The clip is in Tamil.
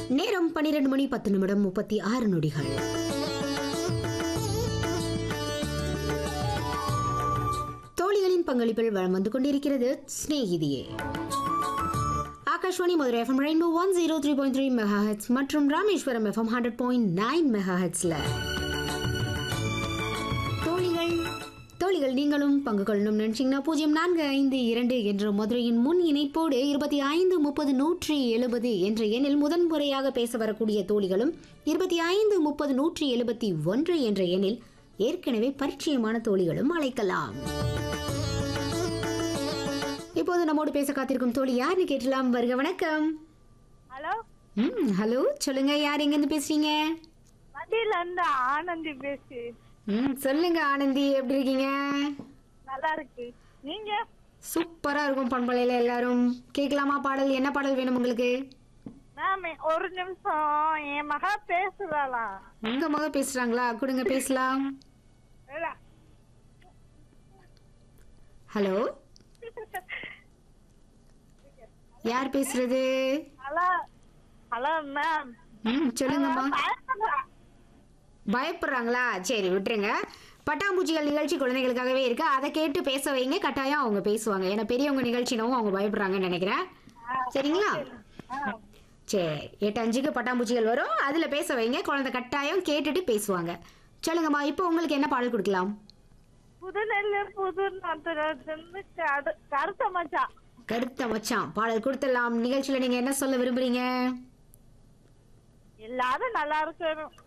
நேரம் பன்னிரண்டு மணி பத்து நிமிடம் முப்பத்தி ஆறு நொடிகள் தோழிகளின் பங்களிப்பில் வளம் வந்து கொண்டிருக்கிறது சிநேகிதியே Akashvani Madurai FM rainbow one zero three point three megahertz மற்றும் Rameswaram FM hundred point nine mega ஹெட்ஸ்ல தோழிகள் தோழிகள் நீங்களும் பங்கு கொள்ளணும் நினைச்சீங்கன்னா பூஜ்ஜியம் நான்கு ஐந்து இரண்டு என்ற மதுரையின் முன் இணைப்போடு இருபத்தி ஐந்து முப்பது நூற்றி எழுபது என்ற எண்ணில் முதன் முறையாக பேச வரக்கூடிய தோழிகளும் இருபத்தி ஐந்து முப்பது நூற்றி எழுபத்தி ஒன்று என்ற எண்ணில் ஏற்கனவே பரிச்சயமான தோழிகளும் அழைக்கலாம் இப்போது நம்மோடு பேச காத்திருக்கும் தோழி யாருன்னு கேட்டலாம் வருக வணக்கம் ஹலோ ம் ஹலோ சொல்லுங்க யார் எங்கேருந்து பேசுறீங்க மதியில இருந்து ஆனந்தி பேசு ம் சொல்லுங்க ஆனந்தி எப்படி இருக்கீங்க நல்லா இருக்கு நீங்க சூப்பரா இருக்கும் பண்பலையில எல்லாரும் கேட்கலாமா பாடல் என்ன பாடல் வேணும் உங்களுக்கு மேம் ஒரு நிமிஷம் என் மகா பேசுறாளாம் உங்க மக பேசுறாங்களா கொடுங்க பேசலாம் இல்ல. ஹலோ யார் பேசுறது ஹலோ ஹலோ மேம் ம் சொல்லுங்கம்மா பயப்படுறா. பயப்படுறாங்களா சரி விட்டுருங்க பட்டாம்பூச்சிகள் நிகழ்ச்சி குழந்தைகளுக்காகவே இருக்கு அதை கேட்டு பேச வைங்க கட்டாயம் அவங்க பேசுவாங்க ஏன்னா பெரியவங்க நிகழ்ச்சினவும் அவங்க பயப்படுறாங்கன்னு நினைக்கிறேன் சரிங்களா ஆ. சரி எட்டு அஞ்சுக்கு பட்டாம்பூச்சிகள் வரும் அதுல பேச வைங்க குழந்தை கட்டாயம் கேட்டுட்டு பேசுவாங்க சொல்லுங்கம்மா இப்போ உங்களுக்கு என்ன பாடல் கொடுக்கலாம் புது நெல்லு புது நாட்டு கடு- கருத்த மச்சான் கருத்த மச்சான் பாடல் கொடுத்துடலாம் நிகழ்ச்சியில நீங்க என்ன சொல்ல விரும்புறீங்க எல்லாரும் நல்லா இருக்கணும்